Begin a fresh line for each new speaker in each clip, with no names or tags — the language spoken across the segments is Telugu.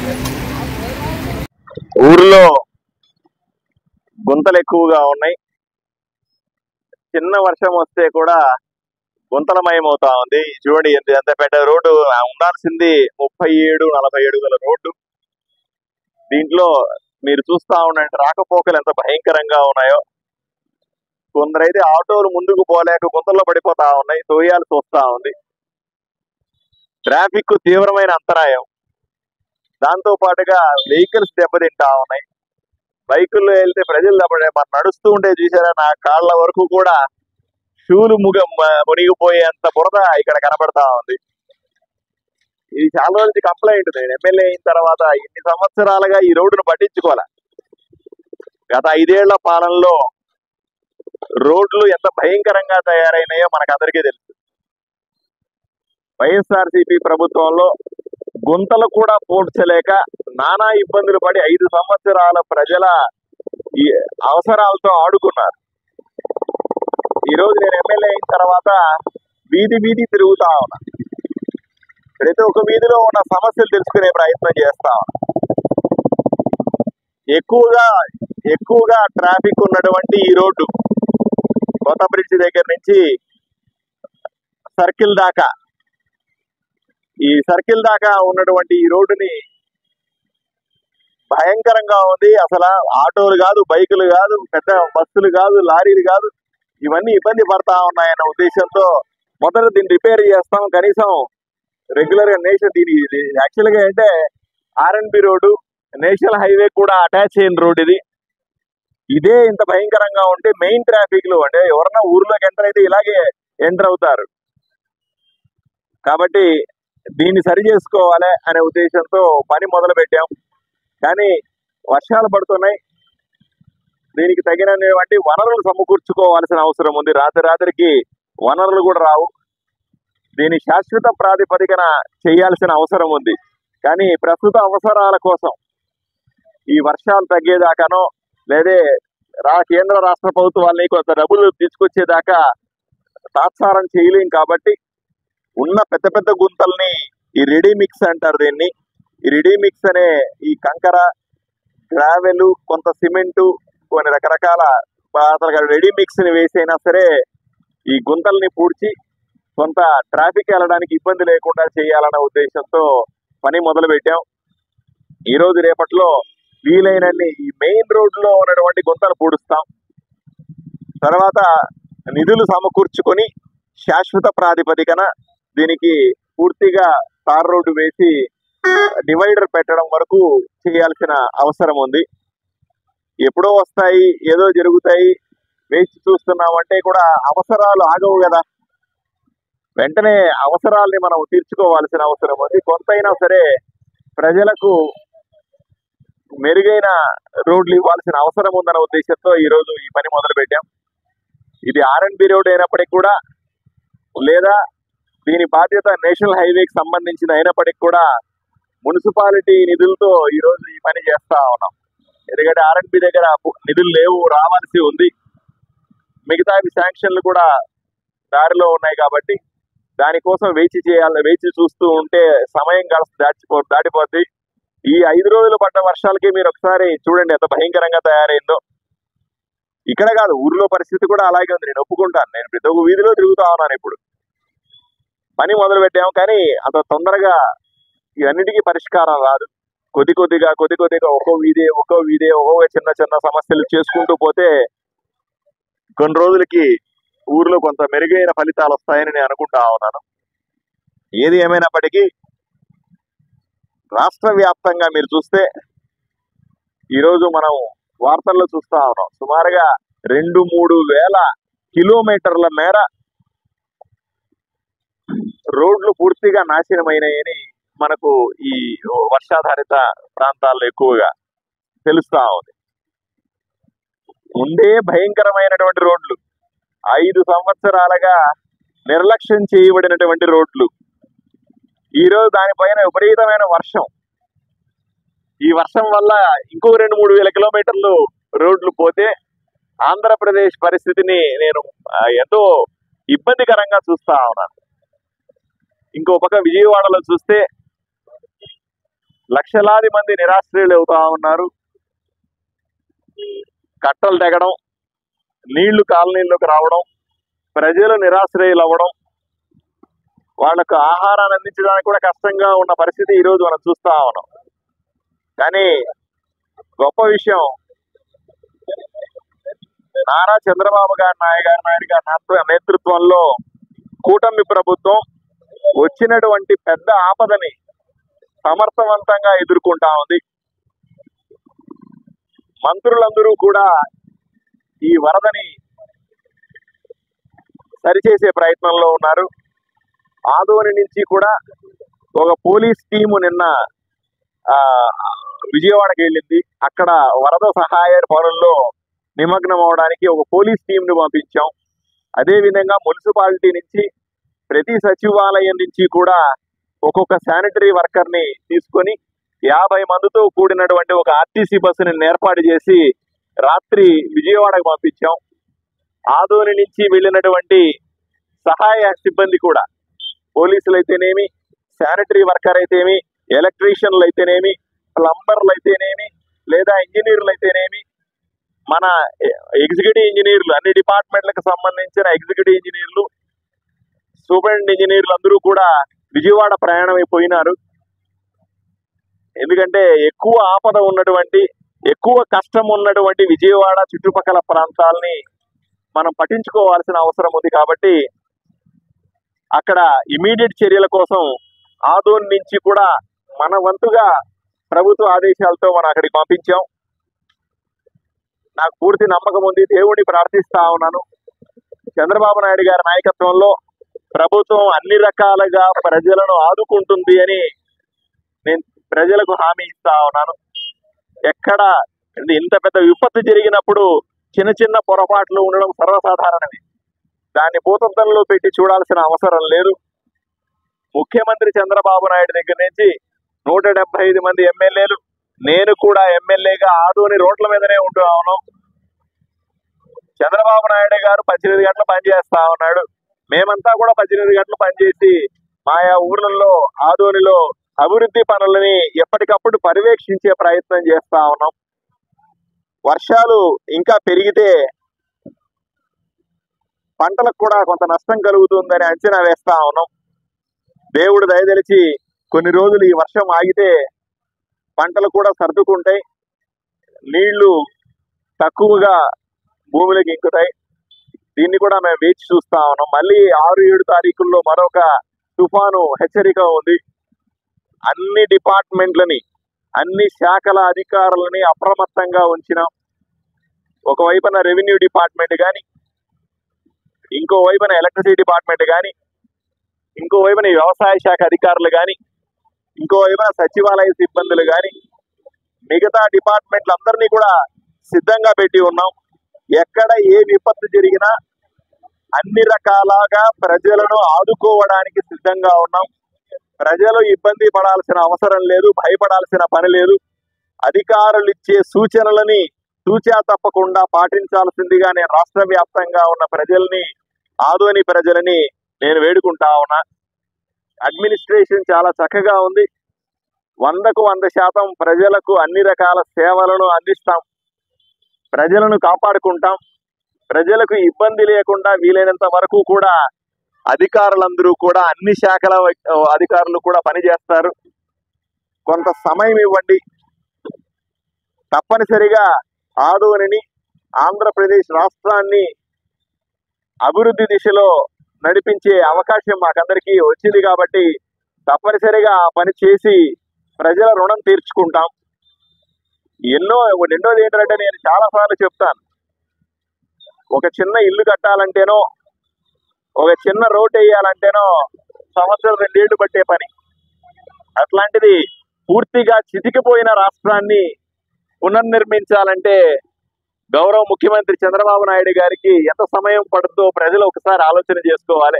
ఊర్లో గుంతలు ఎక్కువగా ఉన్నాయి చిన్న వర్షం వస్తే కూడా గుంతలమయం అవుతా ఉంది చూడండి ఎంత ఎంత పెద్ద రోడ్డు ఆ ఉండాల్సింది ముప్పై ఏడు నలభై ఏడు గల రోడ్డు దీంట్లో మీరు చూస్తా ఉండండి రాకపోకలు ఎంత భయంకరంగా ఉన్నాయో కొందరైతే ఆటోలు ముందుకు పోలేక గుంతల్లో పడిపోతా ఉన్నాయి తోయాల్సి వస్తా ఉంది ట్రాఫిక్ తీవ్రమైన అంతరాయం దాంతో పాటుగా వెహికల్స్ దెబ్బతింటా ఉన్నాయి బైకుల్లో వెళ్తే ప్రజలు దెబ్బడే మనం నడుస్తూ ఉంటే చూసారా నా కాళ్ళ వరకు కూడా షూలు ముగ మ- మునిగిపోయేంత బురద ఇక్కడ కనబడతా ఉంది ఇది చాలా రోజులకి కంప్లైంట్ నేను ఎమ్మెల్యే అయిన తర్వాత ఇన్ని సంవత్సరాలుగా ఈ రోడ్డును పట్టించుకోలే గత ఐదేళ్ల పాలనలో రోడ్లు ఎంత భయంకరంగా తయారైనాయో మనకు అందరికీ తెలుసు వైఎస్ఆర్సీపీ ప్రభుత్వంలో గుంతలు కూడా పూడ్చలేక నానా ఇబ్బందులు పడి ఐదు సంవత్సరాల ప్రజల ఈ అవసరాలతో ఆడుకున్నారు ఈ రోజు నేను ఎమ్మెల్యే అయిన తర్వాత వీధి వీధి తిరుగుతా ఉన్నా ప్రతి ఒక్క వీధిలో ఉన్న సమస్యలు తెలుసుకునే ప్రయత్నం చేస్తా ఉన్నా ఎక్కువగా ఎక్కువగా ట్రాఫిక్ ఉన్నటువంటి ఈ రోడ్డు కొత్త బ్రిడ్జ్ దగ్గర నుంచి సర్కిల్ దాకా ఈ సర్కిల్ దాకా ఉన్నటువంటి ఈ రోడ్డుని భయంకరంగా ఉంది అసలు ఆటోలు కాదు బైకులు కాదు పెద్ద బస్సులు కాదు లారీలు కాదు ఇవన్నీ ఇబ్బంది పడతా ఉన్నాయన్న ఉద్దేశంతో మొదట దీన్ని రిపేర్ చేస్తాం కనీసం రెగ్యులర్ గా నేషనల్ దీని యాక్చువల్ గా అంటే ఆర్ఎన్బి రోడ్డు నేషనల్ హైవే కూడా అటాచ్ అయిన రోడ్ ఇది ఇదే ఇంత భయంకరంగా ఉంటే మెయిన్ ట్రాఫిక్ లో అంటే ఎవరన్నా ఊర్లోకి ఎంటర్ అయితే ఇలాగే ఎంటర్ అవుతారు కాబట్టి దీన్ని సరి చేసుకోవాలి అనే ఉద్దేశంతో పని మొదలు పెట్టాం కానీ వర్షాలు పడుతున్నాయి దీనికి తగినటువంటి వనరులు సమకూర్చుకోవాల్సిన అవసరం ఉంది రాత్రి రాత్రికి వనరులు కూడా రావు దీని శాశ్వత ప్రాతిపదికన చేయాల్సిన అవసరం ఉంది కానీ ప్రస్తుత అవసరాల కోసం ఈ వర్షాలు తగ్గేదాకానో లేదే రా కేంద్ర రాష్ట్ర ప్రభుత్వాలని కొంత డబ్బులు తీసుకొచ్చేదాకా తాత్సారం చేయలేం కాబట్టి ఉన్న పెద్ద పెద్ద గుంతల్ని ఈ రెడీ మిక్స్ అంటారు దీన్ని ఈ రెడీ మిక్స్ అనే ఈ కంకర గ్రావెల్ కొంత సిమెంటు కొన్ని రకరకాల అసలు రెడీ మిక్స్ ని వేసైనా సరే ఈ గుంతల్ని పూడ్చి కొంత ట్రాఫిక్ వెళ్ళడానికి ఇబ్బంది లేకుండా చేయాలన్న ఉద్దేశంతో పని మొదలు పెట్టాం ఈ రోజు రేపట్లో వీలైనన్ని ఈ మెయిన్ రోడ్ లో ఉన్నటువంటి గుంతలు పూడుస్తాం తర్వాత నిధులు సమకూర్చుకొని శాశ్వత ప్రాతిపదికన దీనికి పూర్తిగా తార్ రోడ్డు వేసి డివైడర్ పెట్టడం వరకు చేయాల్సిన అవసరం ఉంది ఎప్పుడో వస్తాయి ఏదో జరుగుతాయి వేచి చూస్తున్నామంటే కూడా అవసరాలు ఆగవు కదా వెంటనే అవసరాల్ని మనం తీర్చుకోవాల్సిన అవసరం ఉంది కొంతైనా సరే ప్రజలకు మెరుగైన రోడ్లు ఇవ్వాల్సిన అవసరం ఉందన్న ఉద్దేశంతో ఈ రోజు ఈ పని మొదలు పెట్టాం ఇది ఆర్ఎండ్బి రోడ్ అయినప్పటికీ కూడా లేదా దీని బాధ్యత నేషనల్ హైవేకి సంబంధించిన అయినప్పటికీ కూడా మున్సిపాలిటీ నిధులతో ఈ రోజు ఈ పని చేస్తా ఉన్నాం ఎందుకంటే ఆర్ఎండ్బి దగ్గర నిధులు లేవు రావాల్సి ఉంది మిగతా శాంక్షన్లు కూడా దారిలో ఉన్నాయి కాబట్టి దానికోసం వేచి చేయాలి వేచి చూస్తూ ఉంటే సమయం గడ దాచిపో దాటిపోద్ది ఈ ఐదు రోజులు పడ్డ వర్షాలకి మీరు ఒకసారి చూడండి ఎంత భయంకరంగా తయారైందో ఇక్కడ కాదు ఊర్లో పరిస్థితి కూడా అలాగే ఉంది నేను ఒప్పుకుంటాను నేను ప్రతి ఒక్క వీధిలో తిరుగుతా ఉన్నాను ఇప్పుడు పని మొదలు పెట్టాము కానీ అంత తొందరగా ఇవన్నిటికీ పరిష్కారం రాదు కొద్ది కొద్దిగా కొద్ది కొద్దిగా ఒక్కో వీధి ఒక్కో వీధి ఒక్కొక్క చిన్న చిన్న సమస్యలు చేసుకుంటూ పోతే కొన్ని రోజులకి ఊర్లో కొంత మెరుగైన ఫలితాలు వస్తాయని నేను అనుకుంటా ఉన్నాను ఏది ఏమైనప్పటికీ రాష్ట్ర వ్యాప్తంగా మీరు చూస్తే ఈరోజు మనం వార్తల్లో చూస్తా ఉన్నాం సుమారుగా రెండు మూడు వేల కిలోమీటర్ల మేర రోడ్లు పూర్తిగా నాశనమైనాయని మనకు ఈ వర్షాధారిత ప్రాంతాల్లో ఎక్కువగా తెలుస్తా ఉంది ముందే భయంకరమైనటువంటి రోడ్లు ఐదు సంవత్సరాలుగా నిర్లక్ష్యం చేయబడినటువంటి రోడ్లు ఈ రోజు దానిపైన విపరీతమైన వర్షం ఈ వర్షం వల్ల ఇంకో రెండు మూడు వేల కిలోమీటర్లు రోడ్లు పోతే ఆంధ్రప్రదేశ్ పరిస్థితిని నేను ఆ, ఎంతో ఇబ్బందికరంగా చూస్తా ఉన్నాను ఇంకో పక్క విజయవాడలో చూస్తే లక్షలాది మంది నిరాశ్రయులు అవుతా ఉన్నారు కట్టలు తెగడం నీళ్లు కాలనీల్లోకి రావడం ప్రజలు నిరాశ్రయులు అవ్వడం వాళ్ళకు ఆహారాన్ని అందించడానికి కూడా కష్టంగా ఉన్న పరిస్థితి ఈ రోజు మనం చూస్తా ఉన్నాం కానీ గొప్ప విషయం నారా చంద్రబాబు గారి నాయ గారి నాయుడు గారి నేతృ- నేతృత్వంలో కూటమి ప్రభుత్వం వచ్చినటువంటి పెద్ద ఆపదని సమర్థవంతంగా ఎదుర్కొంటా ఉంది మంత్రులందరూ కూడా ఈ వరదని సరిచేసే ప్రయత్నంలో ఉన్నారు ఆదోని నుంచి కూడా ఒక పోలీస్ టీము నిన్న ఆ, విజయవాడకి వెళ్ళింది అక్కడ వరద సహాయ పనుల్లో నిమగ్నం అవడానికి ఒక పోలీస్ టీంని పంపించాం అదే విధంగా మున్సిపాలిటీ నుంచి ప్రతి సచివాలయం నుంచి కూడా ఒక్కొక్క శానిటరీ వర్కర్ ని తీసుకొని యాభై మందితో కూడినటువంటి ఒక ఆర్టీసీ బస్సుని ఏర్పాటు చేసి రాత్రి విజయవాడకు పంపించాం ఆదోని నుంచి వెళ్ళినటువంటి సహాయ సిబ్బంది కూడా పోలీసులు అయితేనేమి శానిటరీ వర్కర్ అయితేమి ఎలక్ట్రీషియన్లు అయితేనేమి ప్లంబర్లు అయితేనేమి లేదా ఇంజనీర్లు అయితేనేమి మన ఎగ్జిక్యూటివ్ ఇంజనీర్లు అన్ని డిపార్ట్మెంట్లకు సంబంధించిన ఎగ్జిక్యూటివ్ ఇంజనీర్లు సూపరింట్ ఇంజనీర్లు అందరూ కూడా విజయవాడ ప్రయాణం అయిపోయినారు ఎందుకంటే ఎక్కువ ఆపద ఉన్నటువంటి ఎక్కువ కష్టం ఉన్నటువంటి విజయవాడ చుట్టుపక్కల ప్రాంతాలని మనం పట్టించుకోవాల్సిన అవసరం ఉంది కాబట్టి అక్కడ ఇమీడియట్ చర్యల కోసం ఆదోన్ నుంచి కూడా మన వంతుగా ప్రభుత్వ ఆదేశాలతో మనం అక్కడికి పంపించాం నాకు పూర్తి నమ్మకం ఉంది దేవుడిని ప్రార్థిస్తా ఉన్నాను చంద్రబాబు నాయుడు గారి నాయకత్వంలో ప్రభుత్వం అన్ని రకాలుగా ప్రజలను ఆదుకుంటుంది అని నేను ప్రజలకు హామీ ఇస్తా ఉన్నాను ఎక్కడ ఇది ఇంత పెద్ద విపత్తు జరిగినప్పుడు చిన్న చిన్న పొరపాట్లు ఉండడం సర్వసాధారణమే దాన్ని భూతత్వంలో పెట్టి చూడాల్సిన అవసరం లేదు ముఖ్యమంత్రి చంద్రబాబు నాయుడు దగ్గర నుంచి నూట డెబ్బై ఐదు మంది ఎమ్మెల్యేలు నేను కూడా ఎమ్మెల్యేగా ఆదోని రోడ్ల మీదనే ఉంటూ ఉన్నాం చంద్రబాబు నాయుడు గారు పద్దెనిమిది గంటలు పనిచేస్తా ఉన్నాడు మేమంతా కూడా పద్దెనిమిది గంటలు పనిచేసి ఆయా ఊర్లలో ఆదోనిలో అభివృద్ధి పనులని ఎప్పటికప్పుడు పర్యవేక్షించే ప్రయత్నం చేస్తా ఉన్నాం వర్షాలు ఇంకా పెరిగితే పంటలకు కూడా కొంత నష్టం కలుగుతుందని అంచనా వేస్తా ఉన్నాం దేవుడు దయదలిచి కొన్ని రోజులు ఈ వర్షం ఆగితే పంటలు కూడా సర్దుకుంటాయి నీళ్లు తక్కువగా భూమిలోకి ఇంకుతాయి దీన్ని కూడా మేము వేచి చూస్తా ఉన్నాం మళ్ళీ ఆరు ఏడు తారీఖుల్లో మరొక తుఫాను హెచ్చరిక ఉంది అన్ని డిపార్ట్మెంట్లని అన్ని శాఖల అధికారులని అప్రమత్తంగా ఉంచినాం ఒకవైపున రెవెన్యూ డిపార్ట్మెంట్ కానీ ఇంకో వైపున ఎలక్ట్రిసిటీ డిపార్ట్మెంట్ కానీ ఇంకో వైపున ఈ వ్యవసాయ శాఖ అధికారులు కానీ ఇంకో వైపున సచివాలయ సిబ్బందులు కానీ మిగతా డిపార్ట్మెంట్లు అందరినీ కూడా సిద్ధంగా పెట్టి ఉన్నాం ఎక్కడ ఏ విపత్తు జరిగినా అన్ని రకాలుగా ప్రజలను ఆదుకోవడానికి సిద్ధంగా ఉన్నాం ప్రజలు ఇబ్బంది పడాల్సిన అవసరం లేదు భయపడాల్సిన పని లేదు అధికారులు ఇచ్చే సూచనలని తూచా తప్పకుండా పాటించాల్సిందిగా నేను రాష్ట్ర వ్యాప్తంగా ఉన్న ప్రజల్ని ఆదోని ప్రజలని నేను వేడుకుంటా ఉన్నా అడ్మినిస్ట్రేషన్ చాలా చక్కగా ఉంది వందకు వంద శాతం ప్రజలకు అన్ని రకాల సేవలను అందిస్తాం ప్రజలను కాపాడుకుంటాం ప్రజలకు ఇబ్బంది లేకుండా వీలైనంత వరకు కూడా అధికారులందరూ కూడా అన్ని శాఖల వ- అధికారులు కూడా పనిచేస్తారు కొంత సమయం ఇవ్వండి తప్పనిసరిగా ఆదోనిని ఆంధ్రప్రదేశ్ రాష్ట్రాన్ని అభివృద్ధి దిశలో నడిపించే అవకాశం మాకందరికీ వచ్చింది కాబట్టి తప్పనిసరిగా ఆ పని చేసి ప్రజల రుణం తీర్చుకుంటాం ఎన్నో రెండోది ఏంటంటే నేను చాలా సార్లు చెప్తాను ఒక చిన్న ఇల్లు కట్టాలంటేనో ఒక చిన్న రోడ్ వేయాలంటేనో సంవత్సరం రెండేళ్లు పట్టే పని అట్లాంటిది పూర్తిగా చితికిపోయిన రాష్ట్రాన్ని పునర్నిర్మించాలంటే గౌరవ ముఖ్యమంత్రి చంద్రబాబు నాయుడు గారికి ఎంత సమయం పడుతుందో ప్రజలు ఒకసారి ఆలోచన చేసుకోవాలి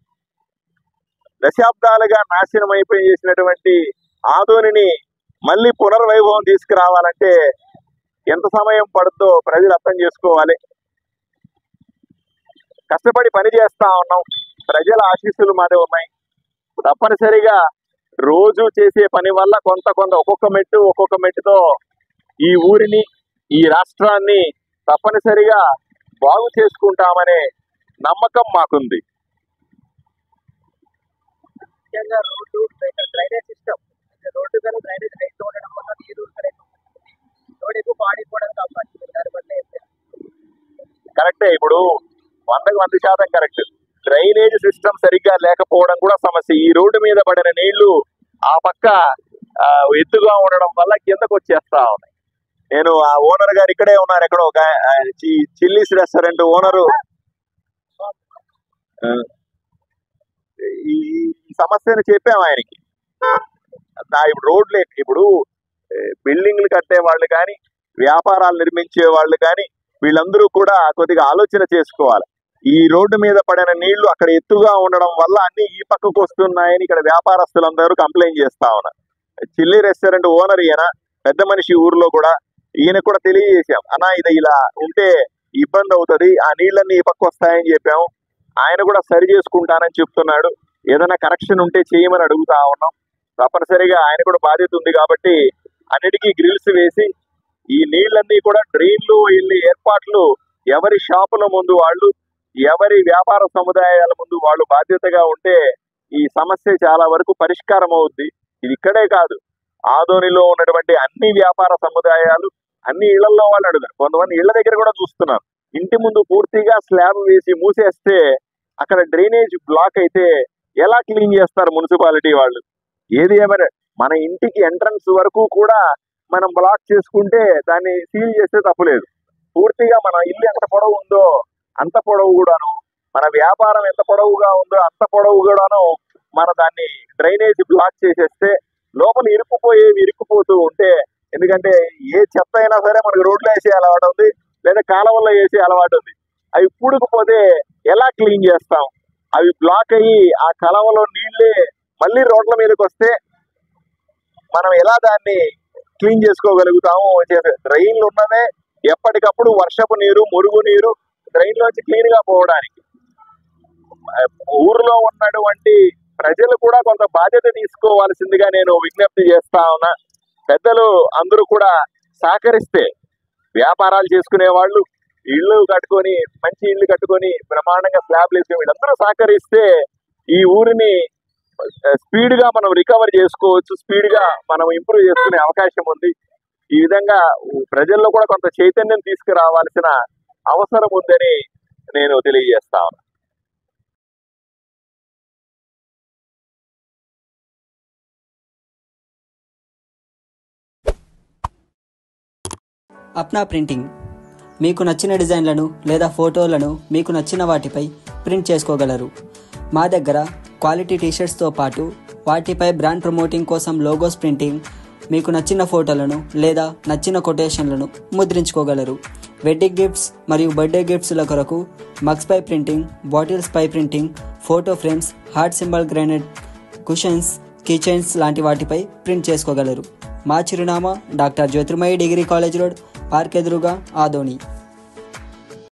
దశాబ్దాలుగా నాశనం అయిపోయి చేసినటువంటి ఆదోనిని మళ్ళీ పునర్వైభవం తీసుకురావాలంటే ఎంత సమయం పడుతుందో ప్రజలు అర్థం చేసుకోవాలి కష్టపడి పని చేస్తా ఉన్నాం ప్రజల ఆశీస్సులు మాదే ఉన్నాయి తప్పనిసరిగా రోజు చేసే పని వల్ల కొంత కొంత ఒక్కొక్క మెట్టు ఒక్కొక్క మెట్టుతో ఈ ఊరిని ఈ రాష్ట్రాన్ని తప్పనిసరిగా బాగు చేసుకుంటామనే నమ్మకం మాకుంది
ముఖ్యంగా రోడ్డు డ్రైనేజ్ సిస్టమ్ రోడ్డు కానీ డ్రైనేజ్ హైట్ ఉండడం వల్ల నీరు రోడ్ ఎక్కువ పాడిపోవడం తప్ప దానివల్ల ఏం లేదు.
కరెక్టే ఇప్పుడు వందకు వంద శాతం కరెక్ట్ డ్రైనేజ్ సిస్టమ్ సరిగ్గా లేకపోవడం కూడా సమస్య ఈ రోడ్డు మీద పడిన నీళ్లు ఆ పక్క ఆ, ఎత్తుగా ఉండడం వల్ల కిందకు వచ్చేస్తా ఉన్నాయి నేను ఆ ఓనర్ గారు ఇక్కడే ఉన్నారు ఎక్కడో ఒక ఆ, చి- చిల్లీస్ రెస్టారెంట్ ఓనరు ఆ, ఈ ఈ సమస్యను చెప్పాము ఆయనకి నా ఇప్పుడు రోడ్లు ఇప్పుడు ఏ, బిల్డింగ్లు కట్టే వాళ్ళు కానీ వ్యాపారాలు నిర్మించే వాళ్ళు కానీ వీళ్ళందరూ కూడా కొద్దిగా ఆలోచన చేసుకోవాలి ఈ రోడ్డు మీద పడిన నీళ్లు అక్కడ ఎత్తుగా ఉండడం వల్ల అన్ని ఈ పక్కకు వస్తున్నాయని ఇక్కడ వ్యాపారస్తులందరూ కంప్లైంట్ చేస్తా ఉన్నారు చిల్లీ రెస్టారెంట్ ఓనర్ ఈయన పెద్ద మనిషి ఊర్లో కూడా ఈయన కూడా తెలియజేశాం అన్నా ఇది ఇలా ఉంటే ఇబ్బంది అవుతుంది ఆ నీళ్ళన్నీ ఈ పక్క వస్తాయని చెప్పాము ఆయన కూడా సరి చేసుకుంటానని చెప్తున్నాడు ఏదైనా కరెక్షన్ ఉంటే చేయమని అడుగుతా ఉన్నాం తప్పనిసరిగా ఆయన కూడా బాధ్యత ఉంది కాబట్టి అన్నిటికీ గ్రిల్స్ వేసి ఈ నీళ్ళన్నీ కూడా డ్రైన్లు ఇల్లు ఏర్పాట్లు ఎవరి షాపుల ముందు వాళ్ళు ఎవరి వ్యాపార సముదాయాల ముందు వాళ్ళు బాధ్యతగా ఉంటే ఈ సమస్య చాలా వరకు పరిష్కారం అవుద్ది ఇది ఇక్కడే కాదు ఆదోనిలో ఉన్నటువంటి అన్ని వ్యాపార సముదాయాలు అన్ని ఇళ్లలో వాళ్ళు అడుగుతారు కొంతమంది ఇళ్ల దగ్గర కూడా చూస్తున్నారు ఇంటి ముందు పూర్తిగా స్లాబ్ వేసి మూసేస్తే అక్కడ డ్రైనేజ్ బ్లాక్ అయితే ఎలా క్లీన్ చేస్తారు మున్సిపాలిటీ వాళ్ళు ఏది ఏమైనా మన ఇంటికి ఎంట్రన్స్ వరకు కూడా మనం బ్లాక్ చేసుకుంటే దాన్ని సీల్ చేస్తే తప్పులేదు పూర్తిగా మన ఇల్లు ఎంత పొడవు ఉందో అంత పొడవు కూడాను మన వ్యాపారం ఎంత పొడవుగా ఉందో అంత పొడవు కూడాను మన దాన్ని డ్రైనేజ్ బ్లాక్ చేసేస్తే లోపల ఇరుక్కుపోయేవి ఇరుక్కుపోతూ ఉంటే ఎందుకంటే ఏ చెత్త అయినా సరే మనకు రోడ్లో వేసే అలవాటు ఉంది లేదా కాలువల్లో వేసే అలవాటు ఉంది అవి పూడుకుపోతే ఎలా క్లీన్ చేస్తాం అవి బ్లాక్ అయ్యి ఆ కలవలో నీళ్ళే మళ్ళీ రోడ్ల మీదకి వస్తే మనం ఎలా దాన్ని క్లీన్ చేసుకోగలుగుతాము చేసే డ్రైన్లు ఉన్నవే ఎప్పటికప్పుడు వర్షపు నీరు మురుగు నీరు డ్రైన్ లోంచి క్లీన్ గా పోవడానికి ఆ, ఊర్లో ఉన్నటువంటి ప్రజలు కూడా కొంత బాధ్యత తీసుకోవాల్సిందిగా నేను విజ్ఞప్తి చేస్తా ఉన్నా పెద్దలు అందరూ కూడా సహకరిస్తే వ్యాపారాలు చేసుకునే వాళ్ళు ఇళ్ళు కట్టుకొని మంచి ఇల్లు కట్టుకొని బ్రహ్మాండంగా స్లాబ్లు వేసుకుని వీళ్ళందరూ సహకరిస్తే ఈ ఊరిని స్పీడ్ గా మనం రికవర్ చేసుకోవచ్చు స్పీడ్ గా మనం ఇంప్రూవ్ చేసుకునే అవకాశం ఉంది ఈ విధంగా ప్రజల్లో కూడా కొంత చైతన్యం తీసుకురావాల్సిన అవసరం ఉందని నేను తెలియజేస్తా ఉన్నాను.
అప్నా ప్రింటింగ్ మీకు నచ్చిన డిజైన్లను లేదా ఫోటోలను మీకు నచ్చిన వాటిపై ప్రింట్ చేసుకోగలరు మా దగ్గర క్వాలిటీ టీషర్ట్స్తో పాటు వాటిపై బ్రాండ్ ప్రమోటింగ్ కోసం లోగోస్ ప్రింటింగ్ మీకు నచ్చిన ఫోటోలను లేదా నచ్చిన కొటేషన్లను ముద్రించుకోగలరు వెడ్డింగ్ గిఫ్ట్స్ మరియు బర్త్డే గిఫ్ట్స్ల కొరకు మగ్స్ పై ప్రింటింగ్ బాటిల్స్ పై printing photo frames heart symbol granite cushions kitchens లాంటి వాటిపై ప్రింట్ చేసుకోగలరు మా చిరునామా doctor Jyothirmayi degree college road park ఎదురుగా ఆదోని